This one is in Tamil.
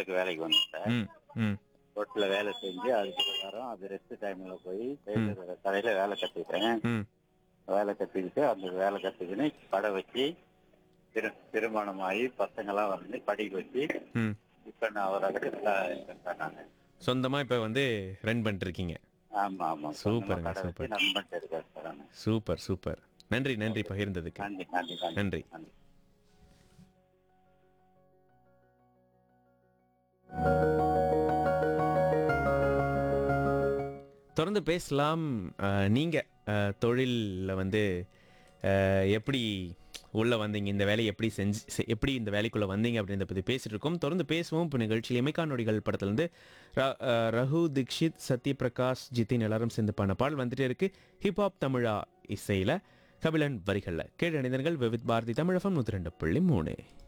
ஹோட்டலுக்கு வேலைக்கு வந்தேன் சார் ம் ம் ஹோட்டல்ல வேலை செஞ்சு அதுக்கு வாரம் அது ரெஸ்ட் டைம்ல போய் டெய்லர் கடையில வேலை கத்துக்கிட்டேன் ம் வேலை கத்துக்கிட்டு அந்த வேலை கத்துக்கின்னு கடை வச்சு திரு திருமணம் ஆகி பசங்கெல்லாம் வந்து படிக்க வச்சு ம் இப்ப நான் ஒரு இடத்துல இருக்கேன் சார் நானு சொந்தமா இப்ப வந்து ரன் பண்ணிட்டு இருக்கீங்க ஆமா ஆமா சூப்பருங்க, கடை வச்சு சூப்பர். நண்பன் இருக்கேன் சார் நானு சூப்பர் சூப்பர் நன்றி நன்றி பகிர்ந்ததுக்கு நன்றி நன்றி நன்றி. நன்றி தொடர்ந்து பேசலாம் அஹ், நீங்க அஹ், தொழில்ல வந்து அஹ், எப்படி உள்ள வந்தீங்க இந்த வேலையை எப்படி செஞ்சு செ- எப்படி இந்த வேலைக்குள்ள வந்தீங்க அப்படின்றத பத்தி பேசிட்டு இருக்கோம் தொடர்ந்து பேசுவோம் இப்போ நிகழ்ச்சியில் இமைக்கா நொடிகள் படத்துலேருந்து ரகு தீக்ஷித் சத்யபிரகாஷ் ஜித்தின் எல்லாரும் சேர்ந்து பண்ண பாடல் வந்துட்டே இருக்கு ஹிப்ஹாப் தமிழா இசையில கபிலன் வரிகள்ல கேடு அணிந்தர்கள் விவித் பாரதி தமிழகம் நூற்றி ரெண்டு புள்ளி மூணு